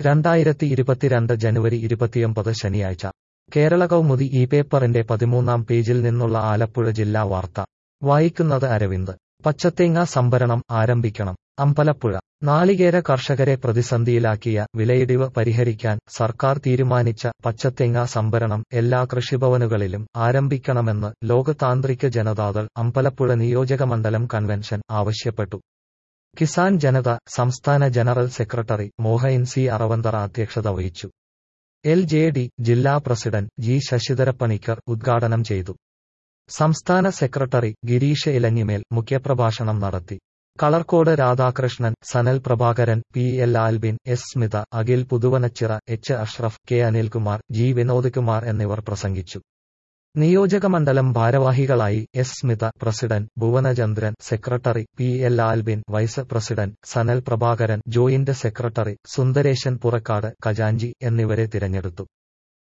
രണ്ടായിരത്തി ഇരുപത്തിരണ്ട് ജനുവരി ഇരുപത്തിയൊമ്പത് ശനിയാഴ്ച കേരള കൗമുദി ഈ പേപ്പറിന്റെ പതിമൂന്നാം പേജിൽ നിന്നുള്ള ആലപ്പുഴ ജില്ലാ വാർത്ത വായിക്കുന്നത് അരവിന്ദ് പച്ചത്തേങ്ങ സംഭരണം ആരംഭിക്കണം അമ്പലപ്പുഴ നാളികേര കർഷകരെ പ്രതിസന്ധിയിലാക്കിയ വിലയിടിവ് പരിഹരിക്കാൻ സർക്കാർ തീരുമാനിച്ച പച്ചത്തേങ്ങ സംഭരണം എല്ലാ കൃഷിഭവനുകളിലും ആരംഭിക്കണമെന്ന് ലോകതാന്ത്രിക ജനതാദൾ അമ്പലപ്പുഴ നിയോജകമണ്ഡലം കൺവെൻഷൻ ആവശ്യപ്പെട്ടു കിസാൻ ജനത സംസ്ഥാന general secretary Mohan C Aravanthara അധ്യക്ഷത വഹിച്ചു എൽ ജെ ഡി ജില്ലാ പ്രസിഡന്റ് ജി ശശിധരപ്പണിക്കർ ഉദ്ഘാടനം ചെയ്തു സംസ്ഥാന സെക്രട്ടറി ഗിരീഷ് ഇലഞ്ഞിമേൽ മുഖ്യപ്രഭാഷണം നടത്തി Kalarcode Radhakrishnan Sanal Prabhakaran P L Albin S Smitha Akhil Puthuvanachira H Ashraf K Anilkumar G Vinod Kumar എന്നിവർ പ്രസംഗിച്ചു നിയോജകമണ്ഡലം ഭാരവാഹികളായി S Smitha president Bhuvanachandran secretary P L Albin vice president Sanal Prabhakaran joint secretary Sundaresan Purakkad ഖജാഞ്ചി എന്നിവരെ തിരഞ്ഞെടുത്തു